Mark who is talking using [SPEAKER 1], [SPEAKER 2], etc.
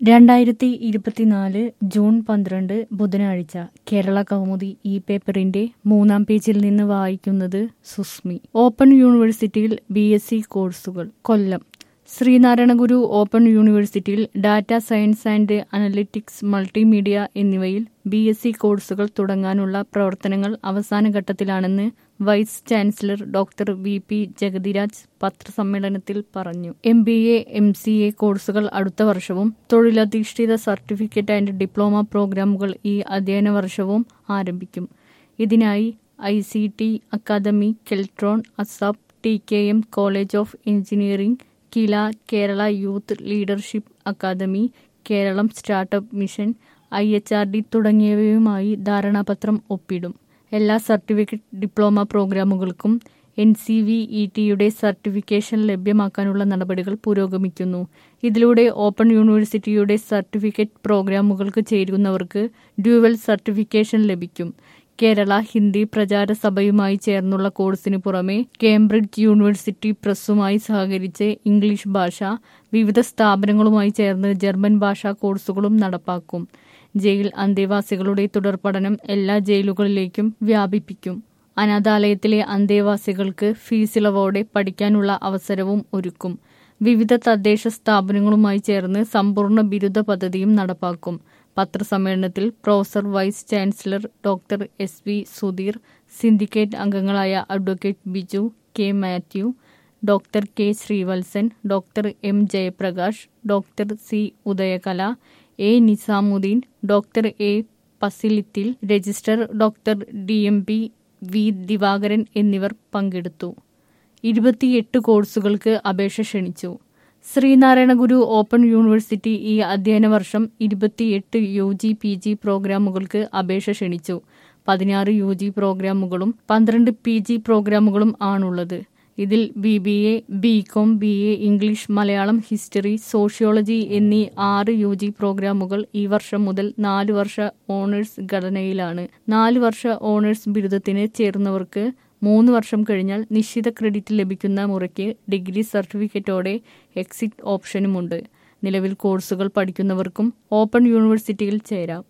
[SPEAKER 1] രണ്ടായിരത്തി ഇരുപത്തിനാല് ജൂൺ പന്ത്രണ്ട് ബുധനാഴ്ച കേരള കൗമുദി ഈ പേപ്പറിന്റെ മൂന്നാം പേജിൽ നിന്ന് വായിക്കുന്നത് സുസ്മി ഓപ്പൺ യൂണിവേഴ്സിറ്റിയിൽ ബി എസ് സി കോഴ്സുകൾ കൊല്ലം ശ്രീനാരായണ ഗുരു ഓപ്പൺ യൂണിവേഴ്സിറ്റിയിൽ data science and analytics multimedia എന്നിവയിൽ ബി എസ് സി കോഴ്സുകൾ തുടങ്ങാനുള്ള പ്രവർത്തനങ്ങൾ അവസാന ഘട്ടത്തിലാണെന്ന് vice chancellor doctor V P Jagathiraj പത്രസമ്മേളനത്തിൽ പറഞ്ഞു M B A M C A കോഴ്സുകൾ അടുത്ത വർഷവും തൊഴിലധിഷ്ഠിത സർട്ടിഫിക്കറ്റ് ആൻഡ് ഡിപ്ലോമ പ്രോഗ്രാമുകൾ ഈ അധ്യയന വർഷവും ആരംഭിക്കും ഇതിനായി I C T academy Keltron ASAP T K M college of engineering KILA Kerala youth leadership academy Keralam startup mission I H R D തുടങ്ങിയവയുമായി ധാരണാപത്രം ഒപ്പിടും എല്ലാ സർട്ടിഫിക്കറ്റ് ഡിപ്ലോമ പ്രോഗ്രാമുകൾക്കും എൻ സി വി ഇ ടിയുടെ സർട്ടിഫിക്കേഷൻ ലഭ്യമാക്കാനുള്ള നടപടികൾ പുരോഗമിക്കുന്നു ഇതിലൂടെ ഓപ്പൺ യൂണിവേഴ്സിറ്റിയുടെ സർട്ടിഫിക്കറ്റ് പ്രോഗ്രാമുകൾക്ക് ചേരുന്നവർക്ക് ഡ്യുവൽ സർട്ടിഫിക്കേഷൻ ലഭിക്കും കേരള ഹിന്ദി പ്രചാര സഭയുമായി ചേർന്നുള്ള കോഴ്സിന് പുറമെ കേംബ്രിഡ്ജ് യൂണിവേഴ്സിറ്റി പ്രസ്സുമായി സഹകരിച്ച് ഇംഗ്ലീഷ് ഭാഷ വിവിധ സ്ഥാപനങ്ങളുമായി ചേർന്ന് ജർമ്മൻ ഭാഷാ കോഴ്സുകളും നടപ്പാക്കും ജയിൽ അന്തേവാസികളുടെ തുടർ പഠനം എല്ലാ ജയിലുകളിലേക്കും വ്യാപിപ്പിക്കും അനാഥാലയത്തിലെ അന്തേവാസികൾക്ക് ഫീസിളവോടെ പഠിക്കാനുള്ള അവസരവും ഒരുക്കും വിവിധ തദ്ദേശ സ്ഥാപനങ്ങളുമായി ചേർന്ന് സമ്പൂർണ്ണ ബിരുദ പദ്ധതിയും നടപ്പാക്കും പത്രസമ്മേളനത്തിൽ professor vice chancellor doctor S V Sudheer syndicate അംഗങ്ങളായ advocate Biju K Mathew doctor K Sreevalsan doctor M Jayaprakash doctor C Udayakala A Nizamuddin doctor A പസിലിത്തിൽ registrar doctor D M P V Divakaran എന്നിവർ പങ്കെടുത്തു ഇരുപത്തിയെട്ട് കോഴ്സുകൾക്ക് അപേക്ഷ ക്ഷണിച്ചു ശ്രീനാരായണ ഗുരു ഓപ്പൺ യൂണിവേഴ്സിറ്റി ഈ അധ്യയന വർഷം ഇരുപത്തിയെട്ട് യു ജി പി ജി പ്രോഗ്രാമുകൾക്ക് അപേക്ഷ ക്ഷണിച്ചു പതിനാറ് യു ജി പ്രോഗ്രാമുകളും പന്ത്രണ്ട് പി ജി പ്രോഗ്രാമുകളും ആണുള്ളത് ഇതിൽ B B A B com B A English Malayalam history sociology എന്നീ ആറ് യു ജി പ്രോഗ്രാമുകൾ ഈ വർഷം മുതൽ നാല് വർഷ ഓണേഴ്സ് ഘടനയിലാണ് നാല് വർഷ ഓണേഴ്സ് ബിരുദത്തിന് ചേർന്നവർക്ക് മൂന്ന് വർഷം കഴിഞ്ഞാൽ നിശ്ചിത ക്രെഡിറ്റ് ലഭിക്കുന്ന മുറയ്ക്ക് ഡിഗ്രി സർട്ടിഫിക്കറ്റോടെ എക്സിറ്റ് ഓപ്ഷനുമുണ്ട് നിലവിൽ കോഴ്സുകൾ പഠിക്കുന്നവർക്കും ഓപ്പൺ യൂണിവേഴ്സിറ്റിയിൽ ചേരാം